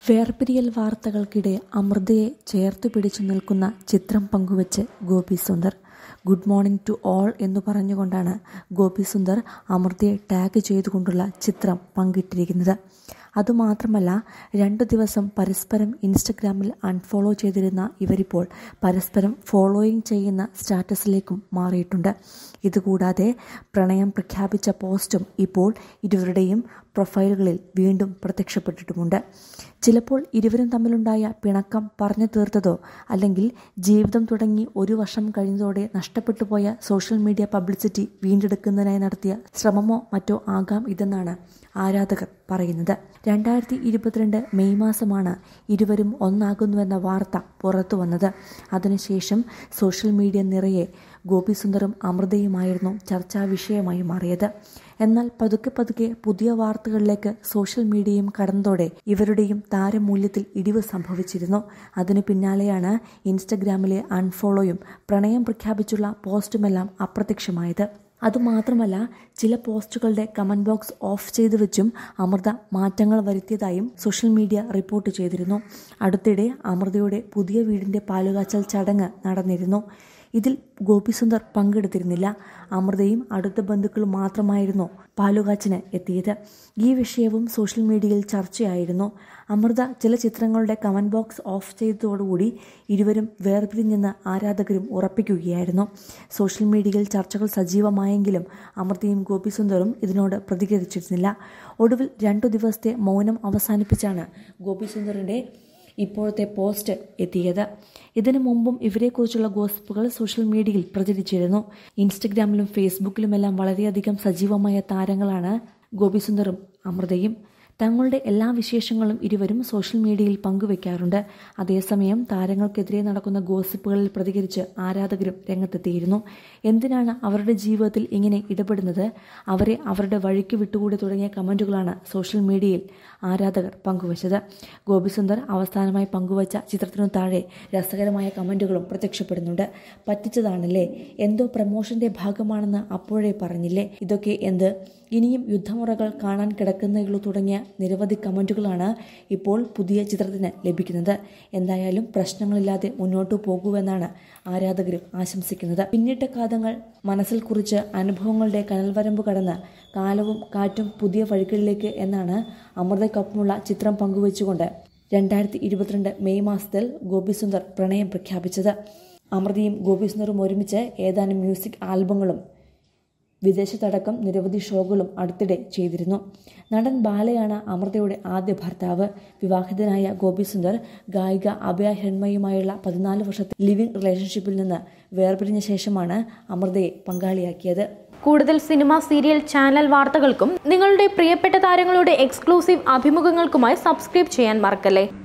വേർപിരിയൽ വാർത്തകൾക്കിടെ അമൃതയെ ചേർത്തു പിടിച്ചു നിൽക്കുന്ന ചിത്രം പങ്കുവച്ച് Gopi Sundar good morning to all എന്നു പറഞ്ഞുകൊണ്ടാണ് ഗോപി സുന്ദർ അമൃതയെ ടാഗ് ചെയ്തുകൊണ്ടുള്ള ചിത്രം പങ്കിട്ടിരിക്കുന്നത് അതുമാത്രമല്ല രണ്ടു ദിവസം പരസ്പരം ഇൻസ്റ്റഗ്രാമിൽ അൺഫോളോ ചെയ്തിരുന്ന ഇവരിപ്പോൾ പരസ്പരം ഫോളോയിങ് ചെയ്യുന്ന സ്റ്റാറ്റസിലേക്കും മാറിയിട്ടുണ്ട് ഇതുകൂടാതെ പ്രണയം പ്രഖ്യാപിച്ച പോസ്റ്റും ഇപ്പോൾ ഇരുവരുടെയും പ്രൊഫൈലുകളിൽ വീണ്ടും പ്രത്യക്ഷപ്പെട്ടിട്ടുമുണ്ട് ചിലപ്പോൾ ഇരുവരും തമ്മിലുണ്ടായ പിണക്കം പറഞ്ഞു തീർത്തതോ അല്ലെങ്കിൽ ജീവിതം തുടങ്ങി ഒരു വർഷം കഴിഞ്ഞതോടെ നഷ്ടപ്പെട്ടു പോയ സോഷ്യൽ മീഡിയ പബ്ലിസിറ്റി വീണ്ടെടുക്കുന്നതിനായി നടത്തിയ ശ്രമമോ മറ്റോ ആകാം ഇതെന്നാണ് ആരാധകർ പറയുന്നത് രണ്ടായിരത്തി ഇരുപത്തിരണ്ട് മെയ് മാസമാണ് ഇരുവരും ഒന്നാകുന്നുവെന്ന വാർത്ത പുറത്തു വന്നത് അതിനുശേഷം സോഷ്യൽ മീഡിയ നിറയെ ഗോപിസുന്ദറും അമൃതയുമായിരുന്നു ചർച്ചാ വിഷയമായി മാറിയത് എന്നാൽ പതുക്കെ പതുക്കെ പുതിയ വാർത്തകളിലേക്ക് സോഷ്യൽ മീഡിയയും കടന്നതോടെ ഇവരുടെയും താരമൂല്യത്തിൽ ഇടിവ് സംഭവിച്ചിരുന്നു അതിനു പിന്നാലെയാണ് ഇൻസ്റ്റഗ്രാമിലെ അൺഫോളോയും പ്രണയം പ്രഖ്യാപിച്ചുള്ള പോസ്റ്റുമെല്ലാം അപ്രത്യക്ഷമായത് അതുമാത്രമല്ല ചില പോസ്റ്റുകളുടെ കമന്റ് ബോക്സ് ഓഫ് ചെയ്തു വെച്ചും അമൃത മാറ്റങ്ങൾ വരുത്തിയതായും സോഷ്യൽ മീഡിയ റിപ്പോർട്ട് ചെയ്തിരുന്നു അടുത്തിടെ അമൃതയുടെ പുതിയ വീടിന്റെ പാലുകാച്ചൽ ചടങ്ങ് നടന്നിരുന്നു ഇതിൽ ഗോപിസുന്ദർ പങ്കെടുത്തിരുന്നില്ല അമൃതയും അടുത്ത ബന്ധുക്കളും മാത്രമായിരുന്നു പാലുകാച്ചിന് എത്തിയത് ഈ വിഷയവും സോഷ്യൽ മീഡിയയിൽ ചർച്ചയായിരുന്നു അമൃത ചില ചിത്രങ്ങളുടെ കമന്റ് ബോക്സ് ഓഫ് ചെയ്തതോടുകൂടി ഇരുവരും വേർപിരിഞ്ഞെന്ന് ആരാധകരും ഉറപ്പിക്കുകയായിരുന്നു സോഷ്യൽ മീഡിയയിൽ ചർച്ചകൾ സജീവമായെങ്കിലും അമൃതയും ഗോപിസുന്ദറും ഇതിനോട് പ്രതികരിച്ചിരുന്നില്ല ഒടുവിൽ രണ്ടു ദിവസത്തെ മൗനം അവസാനിപ്പിച്ചാണ് ഗോപിസുന്ദറിന്റെ ഇപ്പോഴത്തെ പോസ്റ്റ് എത്തിയത് ഇതിനു മുമ്പും ഇവരെക്കുറിച്ചുള്ള ഗോസിപ്പുകൾ സോഷ്യൽ മീഡിയയിൽ പ്രചരിച്ചിരുന്നു ഇൻസ്റ്റഗ്രാമിലും ഫേസ്ബുക്കിലുമെല്ലാം വളരെയധികം സജീവമായ താരങ്ങളാണ് ഗോപിസുന്ദറും അമൃതയും തങ്ങളുടെ എല്ലാ വിശേഷങ്ങളും ഇരുവരും സോഷ്യൽ മീഡിയയിൽ പങ്കുവെക്കാറുണ്ട് അതേസമയം താരങ്ങൾക്കെതിരെ നടക്കുന്ന ഗോസിപ്പുകളിൽ പ്രതികരിച്ച് ആരാധകരും രംഗത്തെത്തിയിരുന്നു എന്തിനാണ് അവരുടെ ജീവിതത്തിൽ ഇങ്ങനെ ഇടപെടുന്നത് അവരെ അവരുടെ വഴിക്ക് വിട്ടുകൂടി തുടങ്ങിയ കമന്റുകളാണ് സോഷ്യൽ മീഡിയയിൽ ആരാധകർ പങ്കുവച്ചത് ഗോപിസുന്ദർ അവസാനമായി പങ്കുവച്ച ചിത്രത്തിനു താഴെ രസകരമായ കമന്റുകളും പ്രത്യക്ഷപ്പെടുന്നുണ്ട് പറ്റിച്ചതാണല്ലേ എന്തോ പ്രമോഷന്റെ ഭാഗമാണെന്ന് അപ്പോഴേ പറഞ്ഞില്ലേ ഇതൊക്കെ എന്ത് ഇനിയും യുദ്ധമുറകൾ കാണാൻ കിടക്കുന്നേയുള്ളൂ തുടങ്ങിയ നിരവധി കമന്റുകളാണ് ഇപ്പോൾ പുതിയ ചിത്രത്തിന് ലഭിക്കുന്നത് എന്തായാലും പ്രശ്നങ്ങളില്ലാതെ മുന്നോട്ടു പോകുമെന്നാണ് ആരാധകരും ആശംസിക്കുന്നത് പിന്നിട്ട കാതങ്ങൾ മനസ്സിൽ കുറിച്ച് അനുഭവങ്ങളുടെ കനൽവരമ്പ് കടന്ന് കാലവും കാറ്റും പുതിയ വഴികളിലേക്ക് എന്നാണ് അമൃതയ്ക്കൊപ്പമുള്ള ചിത്രം പങ്കുവച്ചുകൊണ്ട് രണ്ടായിരത്തി ഇരുപത്തിരണ്ട് മെയ് മാസത്തിൽ ഗോപിസുന്ദർ പ്രണയം പ്രഖ്യാപിച്ചത് അമൃതയും ഗോപിസുന്ദറും ഒരുമിച്ച് ഏതാനും മ്യൂസിക് ആൽബങ്ങളും വിദേശത്തടക്കം നിരവധി ഷോകളും അടുത്തിടെ ചെയ്തിരുന്നു നടൻ ബാലയാണ് അമൃതയുടെ ആദ്യ ഭർത്താവ് വിവാഹിതനായ ഗോപിസുന്ദർ ഗായിക അഭയ ഹിരൺമയുമായുള്ള പതിനാല് വർഷത്തെ ലിവിംഗ് റിലേഷൻഷിപ്പിൽ നിന്ന് വേർപിരിഞ്ഞ ശേഷമാണ് അമൃതയെ പങ്കാളിയാക്കിയത് കൂടുതൽ സിനിമ സീരിയൽ ചാനൽ വാർത്തകൾക്കും നിങ്ങളുടെ പ്രിയപ്പെട്ട താരങ്ങളുടെ എക്സ്ക്ലൂസീവ് അഭിമുഖങ്ങൾക്കുമായി സബ്സ്ക്രൈബ് ചെയ്യാൻ മറക്കല്ലേ